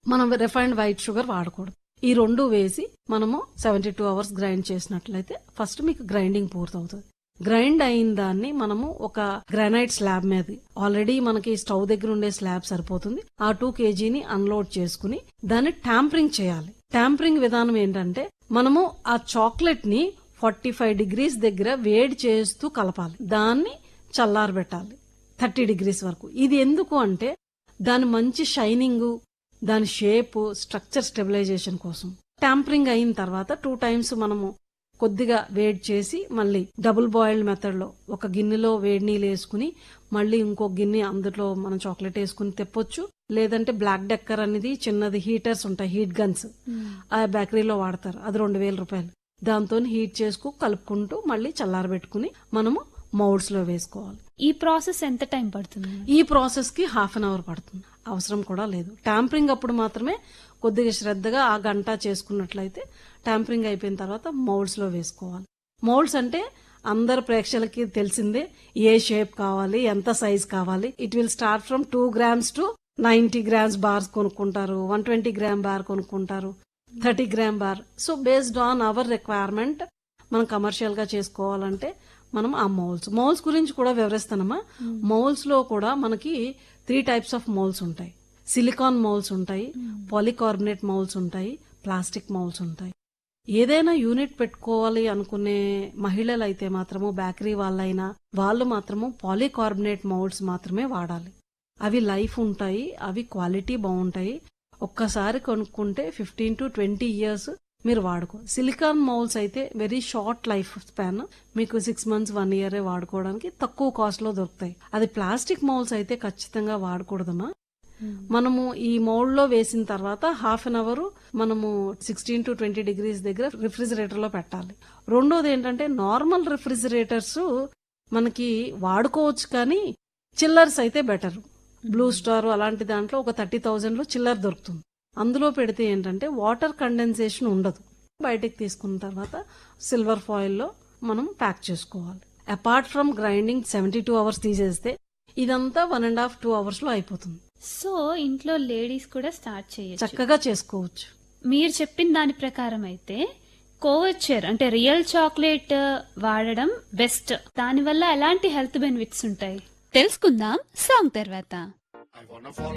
మనం refined white sugar వాడకూడదు ఈ రెండు వేసి మనము సెవెంటీ టూ అవర్స్ గ్రైండ్ చేసినట్లయితే ఫస్ట్ మీకు గ్రైండింగ్ పూర్తవుతుంది గ్రైండ్ అయిన దాన్ని మనము ఒక గ్రానైట్ స్లాబ్ మీద ఆల్రెడీ మనకి స్టవ్ దగ్గర ఉండే స్లాబ్ సరిపోతుంది ఆ టూ కేజీని అన్లోడ్ చేసుకుని దాన్ని ట్యాంపరింగ్ చేయాలి ట్యాంపరింగ్ విధానం ఏంటంటే మనము ఆ చాక్లెట్ ని ఫార్టీ ఫైవ్ డిగ్రీస్ దగ్గర వేడి చేస్తూ కలపాలి దాన్ని చల్లారబెట్టాలి థర్టీ డిగ్రీస్ వరకు ఇది ఎందుకు అంటే దాని మంచి షైనింగ్ దాని షేప్ స్ట్రక్చర్ స్టెబిలైజేషన్ కోసం ట్యాంపరింగ్ అయిన తర్వాత టూ టైమ్స్ మనము కొద్దిగా వేడి చేసి మళ్ళీ డబుల్ బాయిల్డ్ మెథడ్ లో ఒక గిన్నెలో వేడి నీళ్ళు వేసుకుని మళ్ళీ ఇంకో గిన్నె అందులో మనం చాక్లెట్ వేసుకుని తెప్పొచ్చు లేదంటే బ్లాక్ డెక్కర్ అనేది చిన్నది హీటర్స్ ఉంటాయి హీట్ గన్స్ ఆ బేకరీలో వాడతారు అది రెండు వేల రూపాయలు దాంతో హీట్ చేసుకు కలుపుకుంటూ మళ్ళీ చల్లారబెట్టుకుని మనము మౌడ్స్ లో వేసుకోవాలి ఈ ప్రాసెస్ ఎంత టైం పడుతుంది ఈ ప్రాసెస్ కి హాఫ్ అన్ అవర్ పడుతుంది అవసరం కూడా లేదు ట్యాంపరింగ్ అప్పుడు మాత్రమే కొద్దిగా శ్రద్ధగా ఆ గంట చేసుకున్నట్లయితే ట్యాంపరింగ్ అయిపోయిన తర్వాత మౌల్డ్స్ లో వేసుకోవాలి మౌల్డ్స్ అంటే అందరు ప్రేక్షకులకి తెలిసిందే ఏ షేప్ కావాలి ఎంత సైజ్ కావాలి it will start from two grams to ninety grams bars కొనుక్కుంటారు వన్ ట్వంటీ గ్రామ్ బార్ కొనుక్కుంటారు thirty gram bar so based on our requirement మనం కమర్షియల్ గా చేసుకోవాలంటే మనం ఆ మౌల్స్ మౌల్స్ గురించి కూడా వివరిస్తానమ్మా మౌల్స్ లో కూడా మనకి త్రీ టైప్స్ ఆఫ్ మౌల్స్ ఉంటాయి సిలికాన్ మౌల్స్ ఉంటాయి పాలికార్బనేట్ మౌల్స్ ఉంటాయి ప్లాస్టిక్ మౌల్స్ ఉంటాయి ఏదైనా యూనిట్ పెట్టుకోవాలి అనుకునే మహిళలు అయితే మాత్రము బేకరీ వాళ్ళైనా వాళ్ళు మాత్రము పాలికార్బనేట్ మౌల్డ్స్ మాత్రమే వాడాలి అవి లైఫ్ ఉంటాయి అవి క్వాలిటీ బాగుంటాయి ఒక్కసారి కొనుక్కుంటే ఫిఫ్టీన్ టు ట్వంటీ ఇయర్స్ మీరు వాడుకో సిలికాన్ మౌల్స్ అయితే వెరీ షార్ట్ లైఫ్ స్పాన్ మీకు సిక్స్ మంత్స్ వన్ ఇయర్ వాడుకోవడానికి తక్కువ కాస్ట్ లో దొరుకుతాయి అది ప్లాస్టిక్ మౌల్స్ అయితే ఖచ్చితంగా వాడకూడదమ్మా మనము ఈ మౌల్డ్ లో వేసిన తర్వాత హాఫ్ అన్ అవర్ మనము సిక్స్టీన్ టు ట్వంటీ డిగ్రీస్ దగ్గర రిఫ్రిజిరేటర్ లో పెట్టాలి రెండోది ఏంటంటే నార్మల్ రిఫ్రిజిరేటర్స్ మనకి వాడుకోవచ్చు కానీ చిల్లర్స్ అయితే బెటర్ బ్లూ స్టార్ అలాంటి దాంట్లో ఒక థర్టీ థౌజండ్ లో చిల్లర్ దొరుకుతుంది అందులో పెడితే ఏంటంటే వాటర్ కండెన్సేషన్ ఉండదు బయటికి తీసుకున్న తర్వాత సిల్వర్ ఫాయిల్ లో మనం ప్యాక్ చేసుకోవాలి apart from grinding seventy two hours తీసేస్తే ఇదంతా one and half two hours లో అయిపోతుంది సో ఇంట్లో లేడీస్ కూడా స్టార్ట్ చేయొచ్చు చక్కగా చేసుకోవచ్చు మీరు చెప్పిన దాని ప్రకారం అయితే కోవచ్చర్ అంటే రియల్ చాక్లెట్ వాడడం బెస్ట్ దానివల్ల ఎలాంటి హెల్త్ బెనిఫిట్స్ ఉంటాయి తెలుసుకుందాం సాంగ్ తర్వాత